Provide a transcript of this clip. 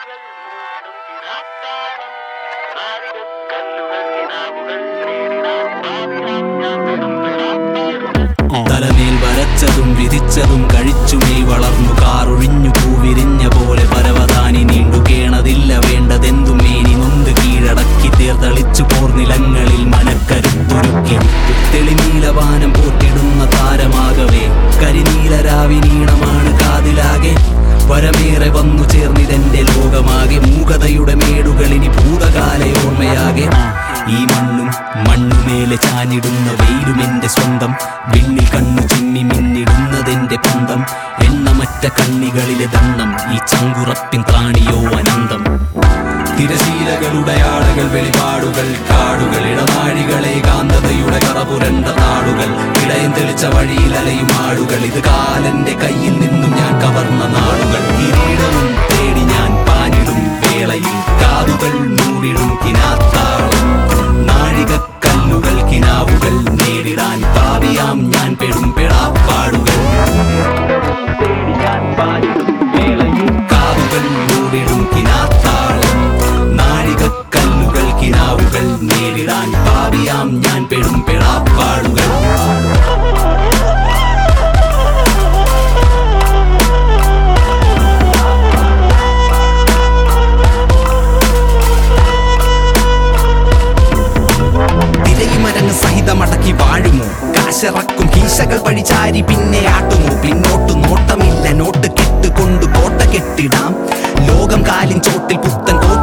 തലമേൽ വരച്ചതും വിധിച്ചതും കഴിച്ചുമേ വളർന്നു കാറൊഴിഞ്ഞു പൂവിരിഞ്ഞ പോലെ പരവതാനി നീണ്ടു കേണതില്ല വേണ്ടതെന്തും മേനി നൊന്ത് കീഴടക്കി തേർത്തളിച്ചു പോർനിലങ്ങളിൽ മനക്കരുത്തുരുക്കി തെളിനീലവാനം പോറ്റിടുന്ന താരമാകവേ കരിനീലരാവിനീണമാണ് കാതിലാകെ വരമേറെ വന്നു ചേർന്നിതെന്റെ ലോകമാകെ മൂകതയുടെ മേടുകളിനി ഭൂതകാല ഓർമ്മയാകെ ഈ മണ്ണും മണ്ണുമേലെ ചാഞ്ഞിടുന്ന വെയിലും എന്റെ സ്വന്തം വിണ്ണി കണ്ണു ചിമ്മി മിന്നിടുന്നതെന്റെ പന്തം എണ്ണമറ്റ കണ്ണികളിലെ ദണ്ണം ഈ ചങ്കുറപ്പിൻ പ്രാണിയോ അനന്തം തിരശീലകളുടെ ആടകൾ വെളിപാടുകൾ കാടുകൾ ഇടനാഴികളെ കാന്തതയുടെ കറപുരണ്ട നാടുകൾ ഇടയം തെളിച്ച വഴിയിൽ അലയും ആടുകൾ ഇത് കാലന്റെ കയ്യിൽ നിന്നും ഞാൻ കവർന്ന നാടുകൾ കിരീടവും തേടി ഞാൻ പാഞ്ഞിടും വേളയിൽ കാതുകൾ മൂടിടും കിനാത്താളം നാഴികക്കല്ലുകൾ കിനാവുകൾ നേരിടാൻ പാവിയാം ഞാൻ പെടും പെടാപ്പാടുകൾ തേടി ഞാൻ പാഞ്ഞിടും വേളയിൽ കാതുകൾ മൂടിടും കിനാത്താളം നാഴികക്കല്ലുകൾ കിനാവുകൾ നേരിടാൻ പാവിയാം ഞാൻ പെടും പെടാപ്പാടുകൾ തിരയുമരങ്ങ് സഹിതമടക്കി വാഴുമോ കാശിറക്കും കീശകൾ പഴിചാരി പിന്നെ ആട്ടുമോ പിന്നോട്ട് നോട്ടമില്ല നോട്ട് കെട്ടുകൊണ്ട് കോട്ട കെട്ടിടാം ലോകം കാലിൻ ചോട്ടിൽ പുത്തൻ കോട്ട